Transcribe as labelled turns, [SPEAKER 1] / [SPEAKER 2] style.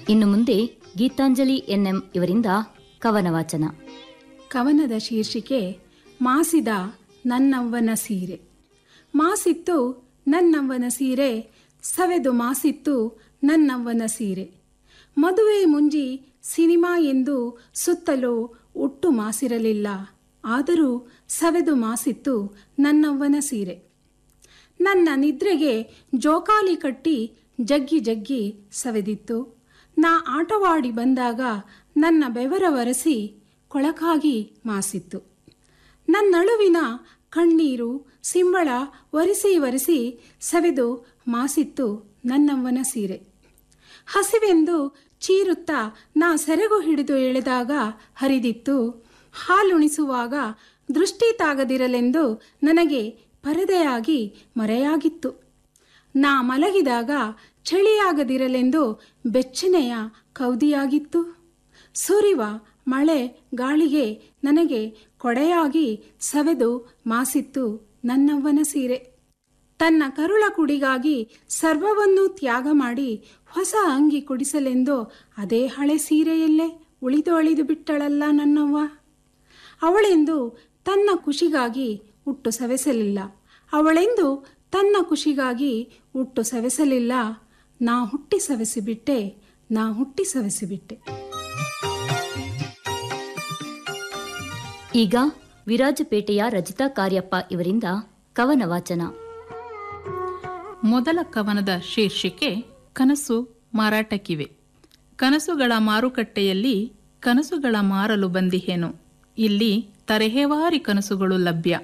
[SPEAKER 1] ಇನ್ನು ಮುಂದೆ ಗೀತಾಂಜಲಿ ಎನ್ಎಂ ಇವರಿಂದ ಕವನ ವಾಚನ
[SPEAKER 2] ಕವನದ ಶೀರ್ಷಿಕೆ ಮಾಸಿದ ನನ್ನವ್ವನ ಸೀರೆ ಮಾಸಿತ್ತು ನನ್ನವ್ವನ ಸೀರೆ ಸವೆದು ಮಾಸಿತ್ತು ನನ್ನವ್ವನ ಸೀರೆ ಮದುವೆ ಮುಂಜಿ ಸಿನಿಮಾ ಎಂದು ಸುತ್ತಲೂ ಒಟ್ಟು ಮಾಸಿರಲಿಲ್ಲ ಆದರೂ ಸವೆದು ಮಾಸಿತ್ತು ನನ್ನವ್ವನ ಸೀರೆ ನನ್ನ ನಿದ್ರೆಗೆ ಜೋಕಾಲಿ ಕಟ್ಟಿ ಜಗ್ಗಿ ಜಗ್ಗಿ ಸವೆದಿತ್ತು ನಾ ಆಟವಾಡಿ ಬಂದಾಗ ನನ್ನ ಬೆವರ ಒರೆಸಿ ಕೊಳಕಾಗಿ ಮಾಸಿತ್ತು ನನ್ನಳುವಿನ ಕಣ್ಣೀರು ಸಿಂಬಳ ಒರೆಸಿ ಒರೆಸಿ ಸವೆದು ಮಾಸಿತ್ತು ನನ್ನವ್ವನ ಸೀರೆ ಹಸಿವೆಂದು ಚೀರುತ್ತಾ ನಾ ಸೆರಗು ಹಿಡಿದು ಎಳೆದಾಗ ಹರಿದಿತ್ತು ಹಾಲುಣಿಸುವಾಗ ದೃಷ್ಟಿ ತಾಗದಿರಲೆಂದು ನನಗೆ ಪರದೆಯಾಗಿ ಮರೆಯಾಗಿತ್ತು ನಾ ಮಲಗಿದಾಗ ಚಳಿಯಾಗದಿರಲೆಂದು ಬೆಚ್ಚನೆಯ ಕೌದಿಯಾಗಿತ್ತು ಸುರಿವ ಮಳೆ ಗಾಳಿಗೆ ನನಗೆ ಕೊಡೆಯಾಗಿ ಸವೆದು ಮಾಸಿತ್ತು ನನ್ನವ್ವನ ಸೀರೆ ತನ್ನ ಕರುಳ ಕುಡಿಗಾಗಿ ಸರ್ವವನ್ನೂ ತ್ಯಾಗ ಮಾಡಿ ಹೊಸ ಅಂಗಿ ಕುಡಿಸಲೆಂದು ಅದೇ ಹಳೆ ಸೀರೆಯಲ್ಲೇ ಉಳಿದು ಅಳಿದು ಬಿಟ್ಟಳಲ್ಲ ನನ್ನವ್ವ ಅವಳೆಂದು ತನ್ನ ಖುಷಿಗಾಗಿ ಹುಟ್ಟು ಸವೆಸಲಿಲ್ಲ ಅವಳೆಂದು ತನ್ನ ಖುಷಿಗಾಗಿ ಹುಟ್ಟು ಸವೆಸಲಿಲ್ಲ ನಾ ಹುಟ್ಟಿ ಸವೆಸಿಬಿಟ್ಟೆ ನಾ ಹುಟ್ಟಿ ಸವೆಸಿಬಿಟ್ಟೆ
[SPEAKER 1] ಈಗ ವಿರಾಜಪೇಟೆಯ ರಜಿತಾ ಕಾರ್ಯಪ್ಪ ಇವರಿಂದ ಕವನ ವಾಚನ
[SPEAKER 3] ಮೊದಲ ಕವನದ ಶೀರ್ಷಿಕೆ ಕನಸು ಮಾರಾಟಕ್ಕಿವೆ ಕನಸುಗಳ ಮಾರುಕಟ್ಟೆಯಲ್ಲಿ ಕನಸುಗಳ ಮಾರಲು ಬಂದಿಹೇನು ಇಲ್ಲಿ ತರಹೇವಾರಿ ಕನಸುಗಳು ಲಭ್ಯ